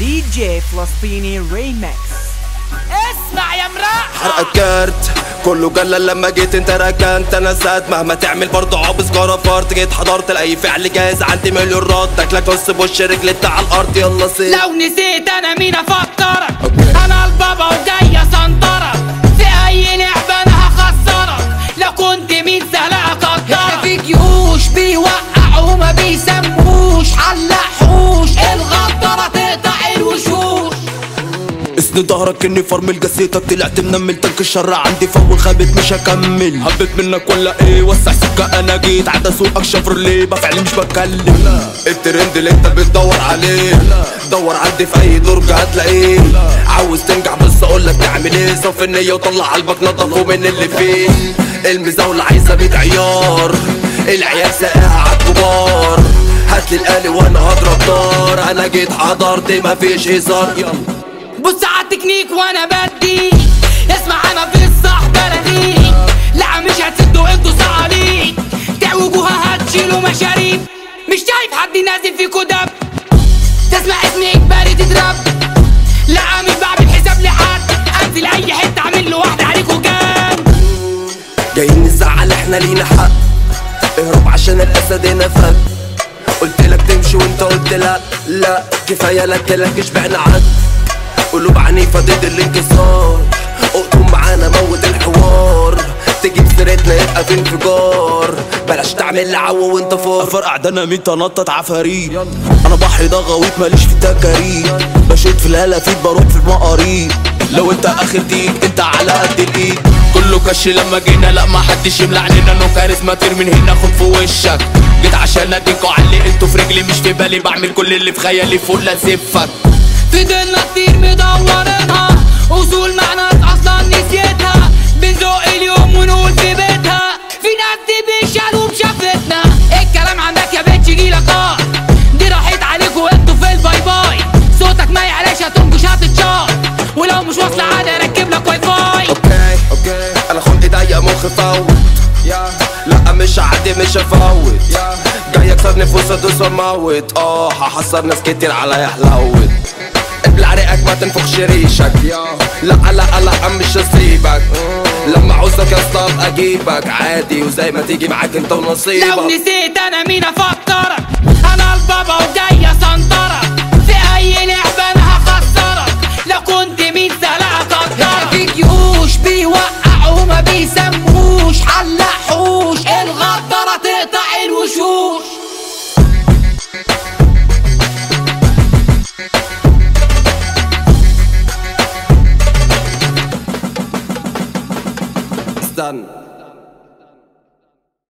دي جي فلسطيني ريمكس اسمع يا مرا حرقة كارت كله جلل لما جيت انت ركنت انا ساد مهما تعمل برضه عابس جرفرت جيت حضرت لاي فعل جاهز عندي مليون رد تاكلك نص بوش رجلي انت على الارض يلا سيب لو نسيت انا مين افكرك انا البابا وجاي اسنطرك في اي لعبة انا هخسرك لو كنت مين سهل اقدرك في جيوش بيوقعوا ما بيسموش حلحوش الغدارة تقطع الوشوش اسند ظهرك اني فرمل جسيتك طلعت منمل تلك الشر عندي فول خابت مش هكمل هبت منك ولا ايه وسع سكة انا جيت عدا سوقك شفرليه بفعل مش بتكلم الترند اللي انت بتدور عليه دور عندي في اي درج هتلاقيه عاوز تنجح بس اقولك تعمل ايه صف النية وطلع قلبك نضفه من اللي فيه المزاولة عايزة بيت عيار العيال ساقعة عالكبار هاتلي الآلي وانا هضرب نار انا جيت حضرت مفيش هزار يلا بص على التكنيك وانا بدي اسمع انا في الصح بلدي لا مش هتسدوا انتوا صعاليك تعوجوها هتشيلوا مشاريب مش شايف حد نازل فيكوا دب تسمع اسمي اجباري تضرب لا مش بعمل حساب لحد انزل اي حته اعمل له واحده عليكوا جان جايين نزعل احنا لينا حق اهرب عشان الاسد هنا فك قلت لك تمشي وانت قلت لا لا كفايه لك لك اشبعنا عد قلوب عنيفه ضد الانكسار اقطم معانا موت الحوار تجيب سيرتنا يبقى في انفجار بلاش تعمل لعو وانت فار فرقع ده انا مين تنطط عفاريت انا بحري ده غويط ماليش في التكاريت بشيت في الهلافيت بروح في المقاريط لو انت اخر ديك انت على قد الايد كله كش لما جينا لا ما حدش يملى علينا نو كاريزما طير من هنا خد في وشك جيت عشان اديكوا علي انتوا في رجلي مش في بالي بعمل كل اللي في خيالي فوق لا سفك فضلنا كتير مدورينها اصول معنا اصلا نسيتها بنزق اليوم ونقول في بيتها في ناس دي بيشالوا بشفتنا الكلام عندك يا بنت جيلك اه دي راحت عليكوا انتوا في الباي باي صوتك ما يعلاش هتنجش هتتشار ولو مش واصلة عادي اركب لك واي فاي اوكي اوكي انا خلقي ضيق مخي فوت لا مش عادي مش هفوت جاي اكسر نفوس ادوس واموت اه هحصر ناس كتير عليا حلوت ابلع ريقك ما تنفخش ريشك لا لا لا مش هسيبك لما عوزك اصطاد اجيبك عادي وزي ما تيجي معاك انت لو ونصيبك نسيت انا مين افكرك انا البابا وجاي اسنطرك في اي لعبة انا هخسرك لو كنت مين سهل اقدرك في جيوش بيوقعوا ما بيسموش حلحوش الغدارة تقطع الوشوش استنى